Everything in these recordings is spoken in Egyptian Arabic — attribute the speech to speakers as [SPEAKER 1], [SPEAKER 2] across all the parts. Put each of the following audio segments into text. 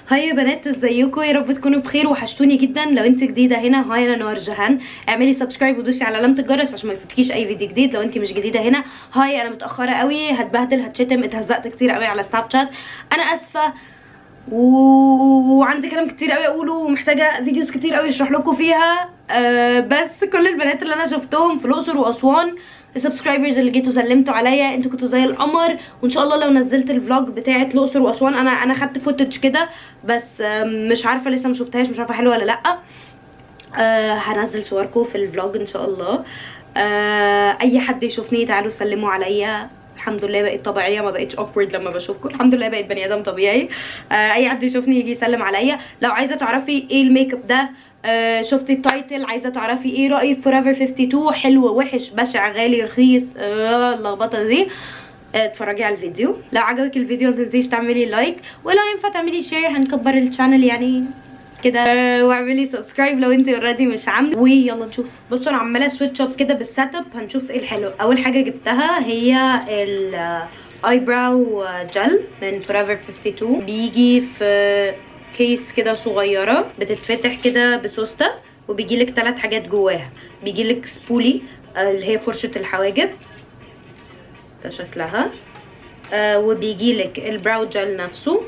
[SPEAKER 1] هاي يا بنات ازيكم يا رب تكونوا بخير وحشتوني جدا لو انت جديده هنا هاي انا نور جهان اعملي سبسكرايب ودوسي على علامه الجرس عشان ما يفوتكيش اي فيديو جديد لو انت مش جديده هنا هاي انا متاخره قوي هتبهدل هتشتم اتهزقت كتير قوي على سناب شات انا اسفه و- وعندي كلام كتير قوي اقوله ومحتاجه فيديوز كتير قوي اشرح لكم فيها أه بس كل البنات اللي انا شفتهم في الاقصر واسوان السبسكرايبرز اللي جيتوا سلمتوا عليا انتوا كنتوا زي القمر وان شاء الله لو نزلت الفلوج بتاعه الاقصر واسوان انا انا خدت فوتج كده بس آم، مش عارفه لسه ما شفتهاش مش عارفه حلوه ولا لا آه هنزل صوركم في الفلوج ان شاء الله آه اي حد يشوفني تعالوا سلموا عليا الحمد لله بقيت طبيعيه ما بقتش awkward لما بشوفكم الحمد لله بقيت بني ادم طبيعي آه اي حد يشوفني يجي يسلم عليا لو عايزه تعرفي ايه الميك اب ده آه شفتي التايتل عايزه تعرفي ايه رايي في فوريفر 52 حلو وحش بشع غالي رخيص آه اللخبطه دي آه، اتفرجي على الفيديو لو عجبك الفيديو ما تنسيش تعملي لايك ولو ينفع تعملي شير هنكبر الشانل يعني كده آه، واعملي سبسكرايب لو انت اوريدي مش عامله ويلا نشوف بصوا انا عماله سويتش اب كده بالسيت اب هنشوف ايه الحلو اول حاجه جبتها هي الاي براو جل من فوريفر 52 بيجي في كيس كده صغيره بتتفتح كده بسوسته وبيجيلك ثلاث حاجات جواها بيجيلك سبولي آه، اللي هي فرشه الحواجب ده شكلها آه وبيجيلك البراو جل نفسه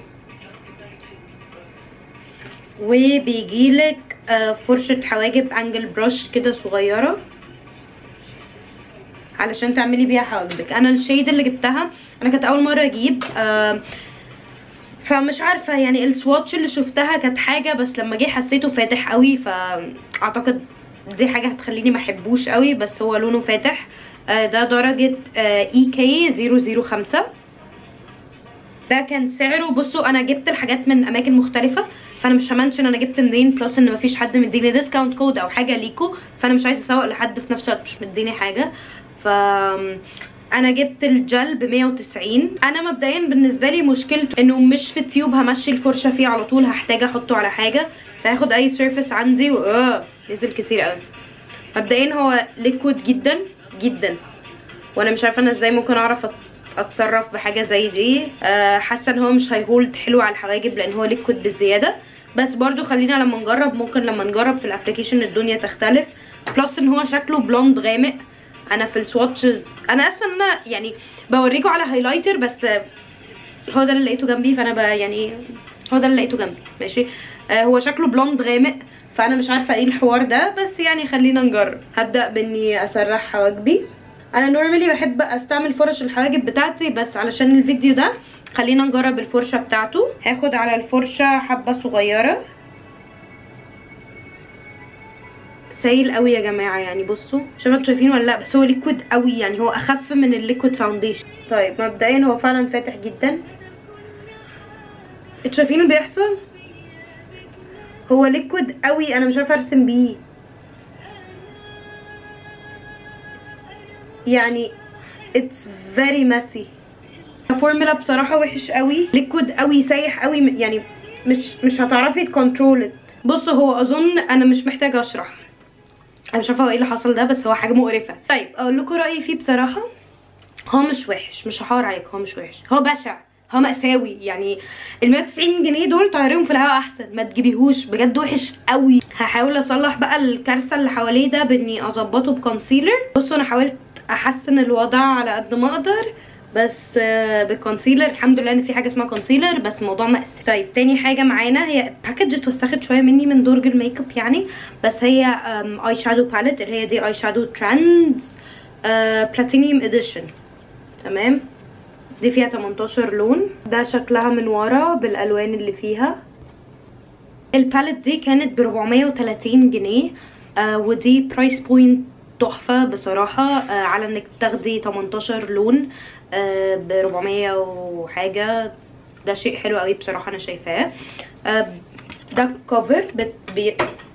[SPEAKER 1] وبيجيلك آه فرشة حواجب انجل بروش كده صغيرة علشان تعملي بيها حواجبك انا الشيد اللي جبتها انا كانت اول مرة اجيب آه فمش عارفة يعني السواتش اللي شفتها كانت حاجة بس لما جه حسيته فاتح قوي فاعتقد دي حاجة هتخليني محبوش قوي بس هو لونه فاتح آه ده درجة اي كي 005 ده كان سعره بصوا انا جبت الحاجات من اماكن مختلفه فانا مش همنشن انا جبت منين بلس ان مفيش حد مديني ديسكاونت كود او حاجه ليكو فانا مش عايزه اسوق لحد في نفس الوقت مش مديني حاجه ف انا جبت الجل ب 190 انا مبدئيا بالنسبه لي مشكلته انه مش في التيوب همشي الفرشه فيه على طول هحتاج احطه على حاجه فهاخد اي سيرفيس عندي و آه، نزل كتير قوي مبدئيا هو ليكويد جدا جدا وانا مش عارفه انا ازاي ممكن اعرف أت- اتصرف بحاجه زي دي آه، حاسه ان هو مش هيهولد حلو على الحواجب لان هو ليكويد بزياده بس برضو خلينا لما نجرب ممكن لما نجرب في الابلكيشن الدنيا تختلف بلس ان هو شكله بلوند غامق انا في السواتشز انا اسفه ان انا يعني بوريكم على هايلايتر بس آه، هو ده اللي لقيته جنبي فانا ب يعني هو ده اللي لقيته جنبي ماشي آه هو شكله بلوند غامق فانا مش عارفه ايه الحوار ده بس يعني خلينا نجرب هبدا باني اسرح حواجبي انا نورمالي بحب استعمل فرش الحواجب بتاعتي بس علشان الفيديو ده خلينا نجرب الفرشه بتاعته هاخد على الفرشه حبه صغيره سايل قوي يا جماعه يعني بصوا مش عارفه انتوا شايفين ولا لا بس هو ليكويد قوي يعني هو اخف من الليكويد فاونديشن طيب مبدئيا هو فعلا فاتح جدا انتوا شايفين اللي بيحصل هو ليكويد قوي انا مش عارفه ارسم بيه يعني it's very messy الفورمولا بصراحه وحش قوي ليكويد قوي سايح قوي يعني مش مش هتعرفي تكنترول بصوا هو اظن انا مش محتاجه اشرح انا مش عارفه هو ايه اللي حصل ده بس هو حاجه مقرفه طيب اقول لكم رايي فيه بصراحه هو مش وحش مش هحاور عليك هو مش وحش هو بشع هو مأساوي يعني ال 190 جنيه دول طيريهم في الهواء احسن ما تجيبيهوش بجد وحش قوي هحاول اصلح بقى الكارثه اللي حواليه ده باني اظبطه بكونسيلر بصوا انا حاولت احسن الوضع على قد ما اقدر بس آه، بالكونسيلر الحمد لله ان في حاجه اسمها كونسيلر بس الموضوع مأساوي طيب تاني حاجه معانا هي باكج اتوسخت شويه مني من درج الميك اب يعني بس هي اي شادو باليت اللي هي دي اي شادو ترندز بلاتينيوم اديشن تمام دي فيها 18 لون ده شكلها من ورا بالالوان اللي فيها الباليت دي كانت ب 430 جنيه آه ودي برايس بوينت تحفه بصراحه آه على انك تاخدي 18 لون آه ب 400 وحاجه ده شيء حلو قوي بصراحه انا شايفاه آه ده كفر بت بي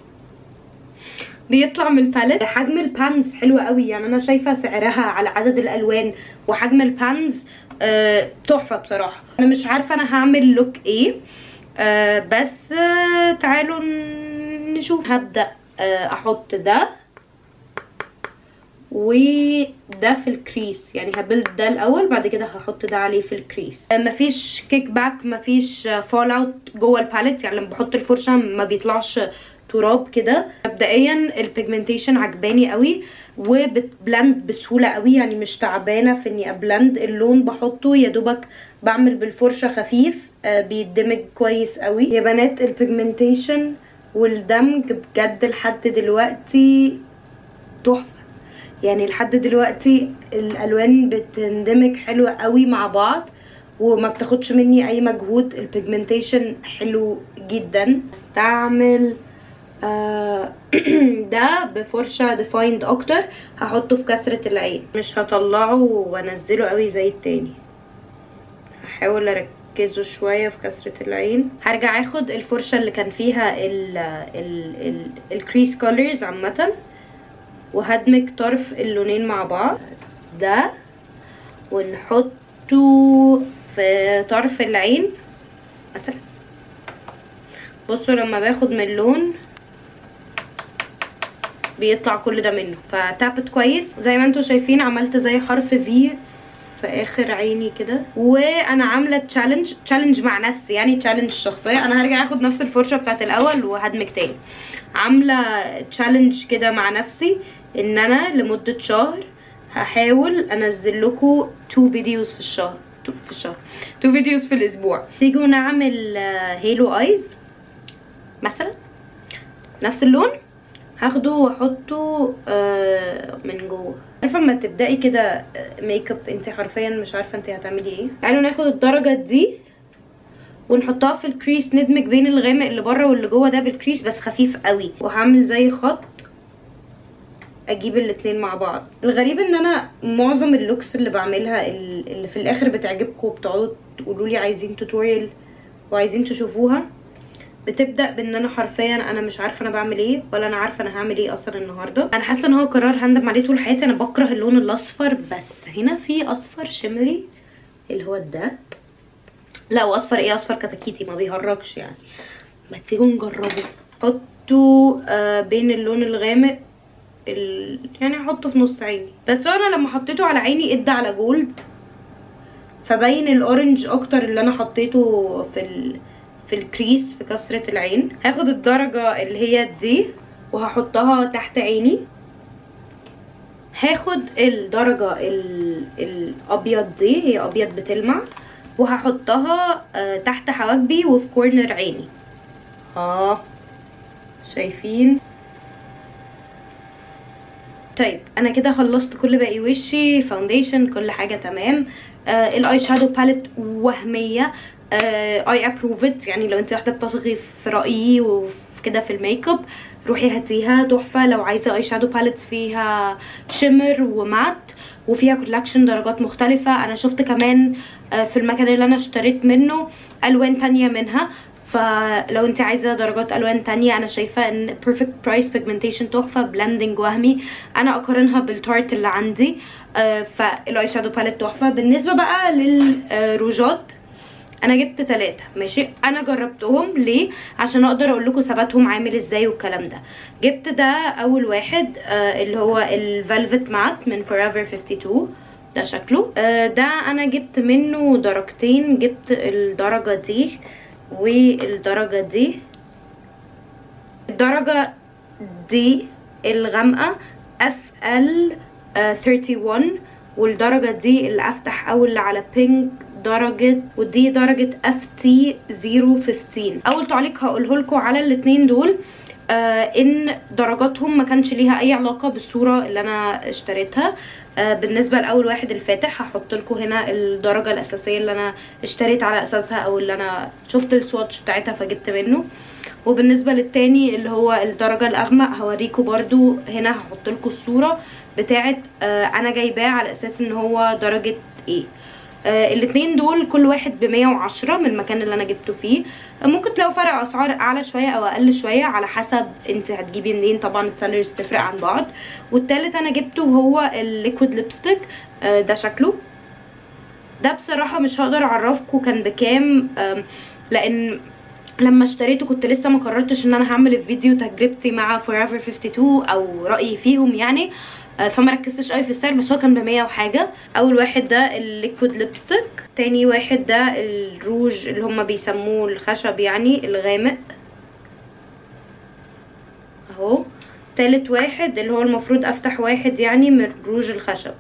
[SPEAKER 1] بيطلع من الباليت حجم البانز حلو قوي يعني انا شايفه سعرها على عدد الالوان وحجم البانز آه، تحفه بصراحه انا مش عارفه انا هعمل لوك ايه آه، بس آه، تعالوا ن- نشوف هبدا آه، احط ده وده في الكريس يعني هبلد ده الاول بعد كده هحط ده عليه في الكريس آه، مفيش كيك باك مفيش فول اوت جوه الباليت يعني لما بحط الفرشه ما بيطلعش تراب كده مبدئيا البيجمنتيشن عجباني قوي وبتبلند بسهوله قوي يعني مش تعبانه في اني ابلند اللون بحطه يا دوبك بعمل بالفرشه خفيف آه، بيدمج كويس قوي يا بنات البيجمنتيشن والدمج بجد لحد دلوقتي تحفه يعني لحد دلوقتي الالوان بتندمج حلوه قوي مع بعض وما بتاخدش مني اي مجهود البيجمنتيشن حلو جدا استعمل آه ده بفرشة ديفايند اكتر هحطه في كسرة العين مش هطلعه وانزله قوي زي التاني هحاول اركزه شوية في كسرة العين هرجع اخد الفرشة اللي كان فيها ال ال ال الكريس كولرز عامة وهدمج طرف اللونين مع بعض ده ونحطه في طرف العين مثلا بصوا لما باخد من اللون بيطلع كل ده منه فتابت كويس زي ما انتم شايفين عملت زي حرف في في اخر عيني كده وانا عامله تشالنج تشالنج مع نفسي يعني تشالنج شخصيه انا هرجع اخد نفس الفرشه بتاعت الاول وهدمج تاني عامله تشالنج كده مع نفسي ان انا لمده شهر هحاول انزل لكم تو فيديوز في الشهر في الشهر تو فيديوز في الاسبوع تيجوا نعمل هيلو ايز مثلا نفس اللون هاخده واحطه آه من جوه عارفه اما تبداي كده ميك اب انت حرفيا مش عارفه انت هتعملي ايه تعالوا ناخد الدرجه دي ونحطها في الكريس ندمج بين الغامق اللي بره واللي جوه ده بالكريس بس خفيف قوي وهعمل زي خط اجيب الاتنين مع بعض الغريب ان انا معظم اللوكس اللي بعملها اللي في الاخر بتعجبكم بتقعدوا تقولوا لي عايزين توتوريال وعايزين تشوفوها بتبدا بان انا حرفيا انا مش عارفه انا بعمل ايه ولا انا عارفه انا هعمل ايه اصلا النهارده انا حاسه ان هو قرار هندم عليه طول حياتي انا بكره اللون الاصفر بس هنا في اصفر شمري اللي هو ده لا واصفر ايه اصفر كتاكيتي ما بيهرجش يعني ما تيجوا نجربه حطوا آه بين اللون الغامق ال... يعني احطه في نص عيني بس انا لما حطيته على عيني ادى على جولد فبين الاورنج اكتر اللي انا حطيته في ال... في الكريس في كسرة العين هاخد الدرجة اللي هي دي وهحطها تحت عيني هاخد الدرجة ال... الابيض دي هي ابيض بتلمع وهحطها آه تحت حواجبي وفي كورنر عيني اه شايفين طيب انا كده خلصت كل باقي وشي فاونديشن كل حاجه تمام آه الاي شادو باليت وهميه اي ابروفد يعني لو انت واحده بتصغي في رايي وكده في الميك اب روحي هاتيها تحفه لو عايزه اي شادو باليتس فيها شيمر ومات وفيها كولكشن درجات مختلفه انا شفت كمان آه في المكان اللي انا اشتريت منه الوان تانية منها فلو انت عايزه درجات الوان تانية انا شايفه ان perfect price pigmentation تحفه بلندنج وهمي انا اقارنها بالتارت اللي عندي آه فالاي شادو باليت تحفه بالنسبه بقى للروجات انا جبت ثلاثة ماشي انا جربتهم ليه عشان اقدر اقول لكم ثباتهم عامل ازاي والكلام ده جبت ده اول واحد آه اللي هو الفلفت مات من forever 52 ده شكله آه ده انا جبت منه درجتين جبت الدرجة دي والدرجة دي الدرجة دي الغامقة اف ال 31 والدرجة دي اللي افتح او اللي على بينك درجة ودي درجة اف تي 015 اول تعليق هقوله لكم على الاتنين دول آه ان درجاتهم ما كانش ليها اي علاقة بالصورة اللي انا اشتريتها آه بالنسبة لاول واحد الفاتح هحط لكم هنا الدرجة الاساسية اللي انا اشتريت على اساسها او اللي انا شفت السواتش بتاعتها فجبت منه وبالنسبة للتاني اللي هو الدرجة الاغمق هوريكم برضو هنا هحط لكم الصورة بتاعت آه انا جايباه على اساس ان هو درجة ايه آه الاثنين دول كل واحد ب 110 من المكان اللي انا جبته فيه آه ممكن تلاقوا فرق اسعار اعلى شويه او اقل شويه على حسب انت هتجيبي منين طبعا السالرز تفرق عن بعض والتالت انا جبته وهو الليكويد ليبستيك آه ده شكله ده بصراحه مش هقدر اعرفكم كان بكام لان لما اشتريته كنت لسه ما قررتش ان انا هعمل الفيديو تجربتي مع forever 52 او رايي فيهم يعني آه، فما ركزتش قوي في السعر بس هو كان ب 100 وحاجه اول واحد ده الليكويد ليبستيك تاني واحد ده الروج اللي هما بيسموه الخشب يعني الغامق اهو تالت واحد اللي هو المفروض افتح واحد يعني من روج الخشب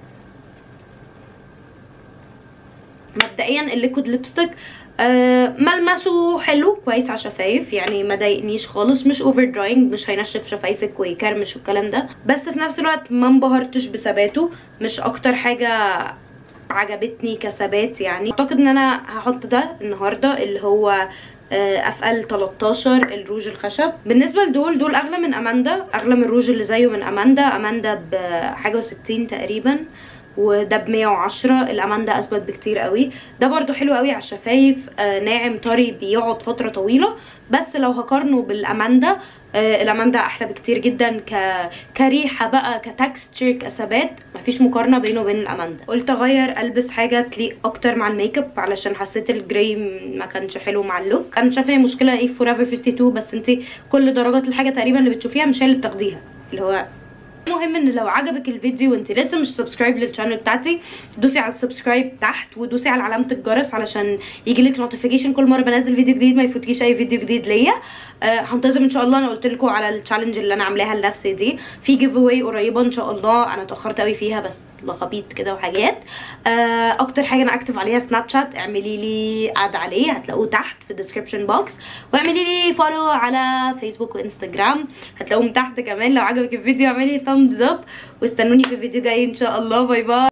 [SPEAKER 1] مبدئيا الليكويد ليبستيك آه ملمسه حلو كويس على الشفايف يعني ما ضايقنيش خالص مش اوفر دراينج مش هينشف شفايفك ويكرمش والكلام ده بس في نفس الوقت ما انبهرتش بثباته مش اكتر حاجه عجبتني كثبات يعني اعتقد ان انا هحط ده النهارده اللي هو اف ال 13 الروج الخشب بالنسبه لدول دول اغلى من اماندا اغلى من الروج اللي زيه من اماندا اماندا بحاجه و60 تقريبا وده ب 110 الاماندا اثبت بكتير قوي ده برضو حلو قوي على الشفايف آه ناعم طري بيقعد فتره طويله بس لو هقارنه بالاماندا آه الاماندا احلى بكتير جدا ك... كريحه بقى كتكستشر كثبات مفيش مقارنه بينه وبين الاماندا قلت اغير البس حاجه تليق اكتر مع الميك اب علشان حسيت الجراي ما كانش حلو مع اللوك انا شايفه هي مشكله ايه فور ايفر 52 بس انت كل درجات الحاجه تقريبا اللي بتشوفيها مش هي اللي بتاخديها اللي هو المهم ان لو عجبك الفيديو وانت لسه مش سبسكرايب للشانل بتاعتي دوسي على السبسكرايب تحت ودوسي على علامه الجرس علشان يجيلك نوتيفيكيشن كل مره بنزل فيديو جديد ما يفوتكيش اي فيديو جديد ليا أه هنتظم ان شاء الله انا قلت لكم على التشالنج اللي انا عاملاها لنفسي دي في جيف اواي قريبه ان شاء الله انا اتاخرت قوي فيها بس لخبيط كده وحاجات أه اكتر حاجه انا اكتف عليها سناب شات اعملي لي اد عليه هتلاقوه تحت في الديسكربشن بوكس واعملي لي فولو على فيسبوك وانستجرام هتلاقوهم تحت كمان لو عجبك الفيديو اعملي ثامبز اب واستنوني في الفيديو جاي ان شاء الله باي باي